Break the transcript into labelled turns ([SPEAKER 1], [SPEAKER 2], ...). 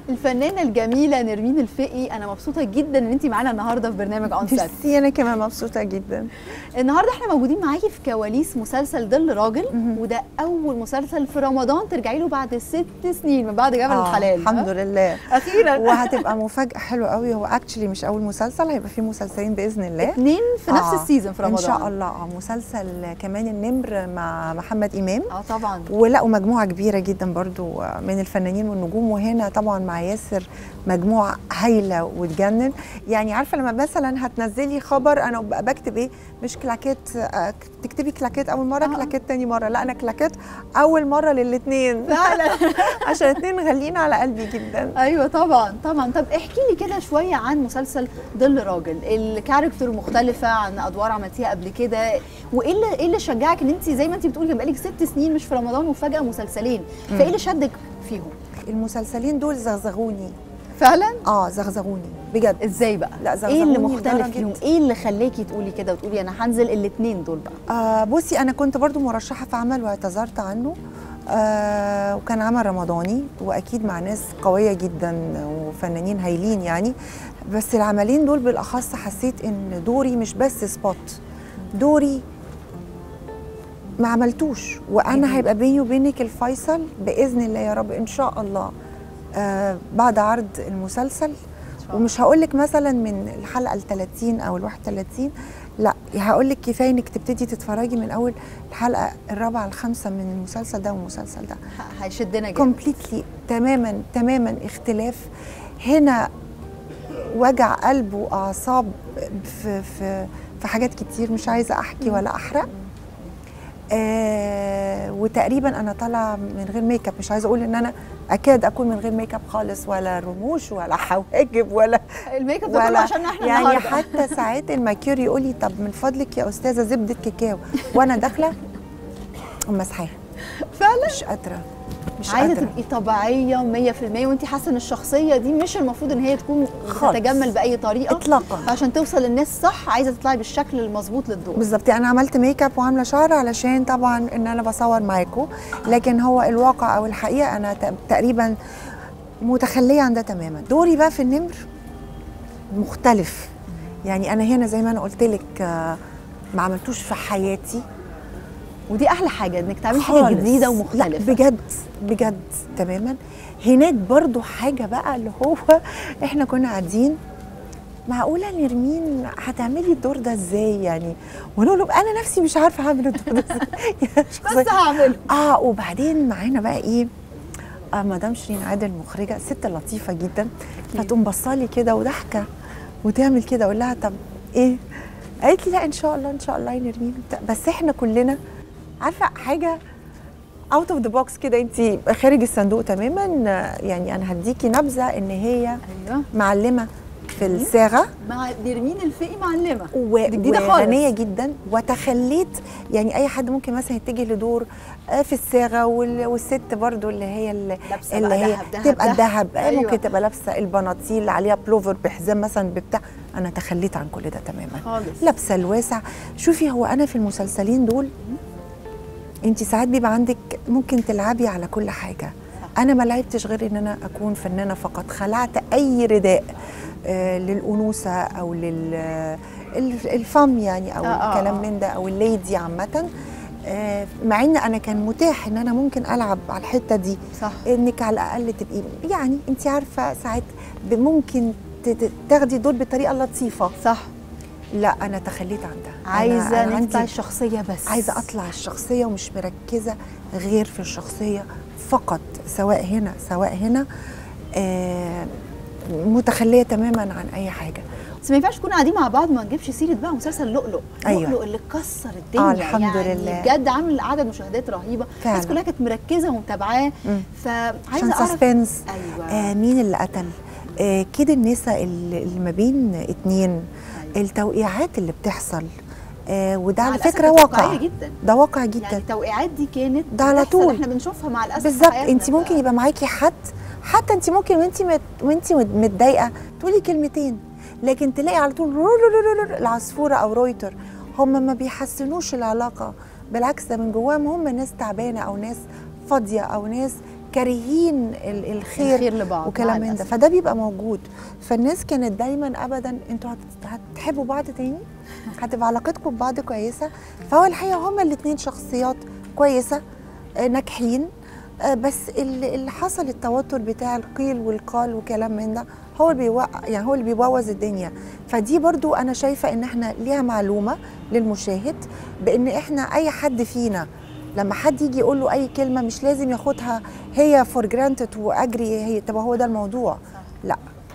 [SPEAKER 1] الفنانه الجميله نرمين الفقي انا مبسوطه جدا ان انت معانا النهارده في برنامج اون سيت
[SPEAKER 2] ميرسي انا كمان مبسوطه جدا
[SPEAKER 1] النهارده احنا موجودين معاكي في كواليس مسلسل ظل راجل وده اول مسلسل في رمضان ترجعي له بعد ست سنين من بعد جبل
[SPEAKER 2] آه
[SPEAKER 1] الحلال
[SPEAKER 2] الحمد لله
[SPEAKER 1] اخيرا
[SPEAKER 2] وهتبقى مفاجاه حلوه قوي هو اكشلي مش اول مسلسل هيبقى فيه مسلسلين باذن الله
[SPEAKER 1] اتنين في نفس
[SPEAKER 2] آه،
[SPEAKER 1] السيزون في رمضان
[SPEAKER 2] ان شاء الله اه مسلسل كمان النمر مع محمد امام
[SPEAKER 1] اه طبعا
[SPEAKER 2] ولا ومجموعه كبيره جدا برضو من الفنانين والنجوم وهنا طبعا مع ياسر مجموعه هايله وتجنن يعني عارفه لما مثلا هتنزلي خبر انا ببقى بكتب ايه مش كلاكيت آه، تكتبي كلاكيت اول مره
[SPEAKER 1] آه.
[SPEAKER 2] كلاكيت تاني مره لا انا كلاكيت اول مره للاثنين
[SPEAKER 1] فعلا
[SPEAKER 2] عشان الاثنين غاليين على قلبي جدا
[SPEAKER 1] ايوه طبعا طبعا طب احكي لي كده شويه عن مسلسل ظل راجل الكاركتر مختلفه عن ادوار عملتيها قبل كده وايه اللي ايه اللي شجعك ان انت زي ما انت بتقولي كان بقالك ست سنين مش في رمضان وفجاه مسلسلين فايه اللي شدك فيهم
[SPEAKER 2] المسلسلين دول زغزغوني
[SPEAKER 1] فعلا
[SPEAKER 2] اه زغزغوني بجد
[SPEAKER 1] ازاي بقى
[SPEAKER 2] لا،
[SPEAKER 1] ايه اللي
[SPEAKER 2] زغزغوني
[SPEAKER 1] مختلف
[SPEAKER 2] لدرجة-
[SPEAKER 1] فيهم ايه اللي خلاكي تقولي كده وتقولي انا هنزل الاثنين دول بقى
[SPEAKER 2] آه بصي انا كنت برضو مرشحه في عمل واعتذرت عنه آه وكان عمل رمضاني واكيد مع ناس قويه جدا وفنانين هايلين يعني بس العملين دول بالاخص حسيت ان دوري مش بس سبوت دوري ما عملتوش وانا هيبقى بيني وبينك الفيصل باذن الله يا رب ان شاء الله آه بعد عرض المسلسل ومش هقول لك مثلا من الحلقه ال 30 او ال 31 لا هقول لك كفايه انك تبتدي تتفرجي من اول الحلقه الرابعه الخامسه من المسلسل ده والمسلسل ده
[SPEAKER 1] ه- هيشدنا جامد
[SPEAKER 2] كومبليتلي تماما تماما اختلاف هنا وجع قلب واعصاب في في في حاجات كتير مش عايزه احكي ولا احرق آه وتقريبا انا طالعه من غير ميك اب مش عايزه اقول ان انا اكاد اكون من غير ميك اب خالص ولا رموش ولا حواجب ولا
[SPEAKER 1] الميك اب ده كله
[SPEAKER 2] ولا
[SPEAKER 1] عشان احنا
[SPEAKER 2] يعني
[SPEAKER 1] النهارده
[SPEAKER 2] حتى ساعات الماكير يقول لي طب من فضلك يا استاذه زبده كاكاو وانا داخله مسحاها
[SPEAKER 1] فعلا
[SPEAKER 2] مش قادره مش
[SPEAKER 1] عايزه
[SPEAKER 2] قادره
[SPEAKER 1] تبقي طبيعيه 100% وانت حاسه ان الشخصيه دي مش المفروض ان هي تكون
[SPEAKER 2] خالص.
[SPEAKER 1] تتجمل باي طريقه
[SPEAKER 2] اطلاقا
[SPEAKER 1] فعشان توصل للناس صح عايزه تطلعي بالشكل المظبوط للدور
[SPEAKER 2] بالظبط يعني انا عملت ميك اب وعامله شعر علشان طبعا ان انا بصور معاكم لكن هو الواقع او الحقيقه انا ت- تقريبا متخليه عن ده تماما دوري بقى في النمر مختلف يعني انا هنا زي ما انا قلت لك آه، ما عملتوش في حياتي
[SPEAKER 1] ودي احلى حاجه انك تعملي حاجه
[SPEAKER 2] خالص.
[SPEAKER 1] جديده
[SPEAKER 2] لا
[SPEAKER 1] ومختلفه
[SPEAKER 2] بجد بجد تماما هناك برضو حاجه بقى اللي هو احنا كنا قاعدين معقوله نرمين هتعملي الدور ده ازاي يعني ونقول له انا نفسي مش عارفه اعمل الدور ده ازاي يعني شخصية-
[SPEAKER 1] بس هعمله
[SPEAKER 2] اه وبعدين معانا بقى ايه آه مدام شيرين عادل مخرجه ست لطيفه جدا فتقوم بصالي كده وضحكه وتعمل كده اقول لها طب ايه قالت لي لا ان شاء الله ان شاء الله يا نرمين وبتاع. بس احنا كلنا عارفه حاجه اوت اوف ذا بوكس كده انت خارج الصندوق تماما آه، يعني انا هديكي نبذه ان هي
[SPEAKER 1] ايوه
[SPEAKER 2] معلمه في الصاغه
[SPEAKER 1] مع نرمين الفقي معلمه
[SPEAKER 2] و-
[SPEAKER 1] دي جديدة خالص.
[SPEAKER 2] وغنيه جدا وتخليت يعني اي حد ممكن مثلا يتجه لدور آه، في الصاغه وال- والست برضو اللي هي اللي,
[SPEAKER 1] لابسة
[SPEAKER 2] اللي
[SPEAKER 1] بقى
[SPEAKER 2] هي
[SPEAKER 1] دهب- دهب-
[SPEAKER 2] تبقى
[SPEAKER 1] دهب.
[SPEAKER 2] الذهب آه،
[SPEAKER 1] أيوة.
[SPEAKER 2] ممكن تبقى لابسه البناطيل اللي عليها بلوفر بحزام مثلا بتاع انا تخليت عن كل ده تماما
[SPEAKER 1] خالص
[SPEAKER 2] لابسه الواسع شوفي هو انا في المسلسلين دول انت ساعات بيبقى عندك ممكن تلعبي على كل حاجه انا ما لعبتش غير ان انا اكون فنانه فقط خلعت اي رداء آه للانوثه او لل ال- الفم يعني او
[SPEAKER 1] آه، آه،
[SPEAKER 2] الكلام
[SPEAKER 1] آه.
[SPEAKER 2] من ده او الليدي عامه آه مع ان انا كان متاح ان انا ممكن العب على الحته دي
[SPEAKER 1] صح
[SPEAKER 2] انك على الاقل تبقي يعني انت عارفه ساعات ب- ممكن ت- ت- تاخدي دول بطريقه لطيفه
[SPEAKER 1] صح
[SPEAKER 2] لا انا تخليت عن ده أنا-
[SPEAKER 1] عايزه
[SPEAKER 2] أنا
[SPEAKER 1] نطلع
[SPEAKER 2] عندي
[SPEAKER 1] الشخصيه بس
[SPEAKER 2] عايزه اطلع الشخصيه ومش مركزه غير في الشخصيه فقط سواء هنا سواء هنا آه متخليه تماما عن اي حاجه
[SPEAKER 1] بس ما ينفعش نكون قاعدين مع بعض ما نجيبش سيره بقى مسلسل لؤلؤ
[SPEAKER 2] أيوة.
[SPEAKER 1] لؤلؤ اللي كسر الدنيا
[SPEAKER 2] آه، الحمد
[SPEAKER 1] يعني
[SPEAKER 2] لله.
[SPEAKER 1] بجد عامل عدد مشاهدات رهيبه
[SPEAKER 2] فعلا.
[SPEAKER 1] الناس كلها كانت مركزه ومتابعاه
[SPEAKER 2] مم.
[SPEAKER 1] فعايزه
[SPEAKER 2] عشان
[SPEAKER 1] اعرف
[SPEAKER 2] سسبنس
[SPEAKER 1] ايوه
[SPEAKER 2] آه مين اللي قتل آه كده النساء اللي اللي ما بين اتنين
[SPEAKER 1] أيوة.
[SPEAKER 2] التوقيعات اللي بتحصل آه وده
[SPEAKER 1] مع
[SPEAKER 2] على
[SPEAKER 1] الأسف
[SPEAKER 2] فكره
[SPEAKER 1] كانت
[SPEAKER 2] واقع
[SPEAKER 1] واقعية جدا
[SPEAKER 2] ده واقع جدا
[SPEAKER 1] يعني التوقيعات دي كانت
[SPEAKER 2] ده على
[SPEAKER 1] بتحصل،
[SPEAKER 2] طول.
[SPEAKER 1] احنا بنشوفها مع الاسف في
[SPEAKER 2] بالظبط
[SPEAKER 1] حياتنا.
[SPEAKER 2] انت ممكن يبقى معاكي حد حتى انت ممكن وانت مت... وانت متضايقه تقولي كلمتين لكن تلاقي على طول رو- رو- رو- رو- رو- العصفوره او رويتر هم ما بيحسنوش العلاقه بالعكس ده من جواهم هم ناس تعبانه او ناس فاضيه او ناس كارهين ال- الخير
[SPEAKER 1] الخير لبعض مع
[SPEAKER 2] وكلام من ده
[SPEAKER 1] الأسف.
[SPEAKER 2] فده بيبقى موجود فالناس كانت دايما ابدا انتوا هت- هتحبوا بعض تاني هتبقى علاقتكم ببعض كويسه فهو الحقيقه هما الاثنين شخصيات كويسه آه، ناجحين آه، بس اللي اللي حصل التوتر بتاع القيل والقال وكلام من ده هو اللي بيوقع يعني هو اللي بيبوظ الدنيا فدي برضو انا شايفه ان احنا ليها معلومه للمشاهد بان احنا اي حد فينا لما حد يجي يقول له اي كلمه مش لازم ياخدها هي فور جرانتد واجري هي طب هو ده الموضوع لا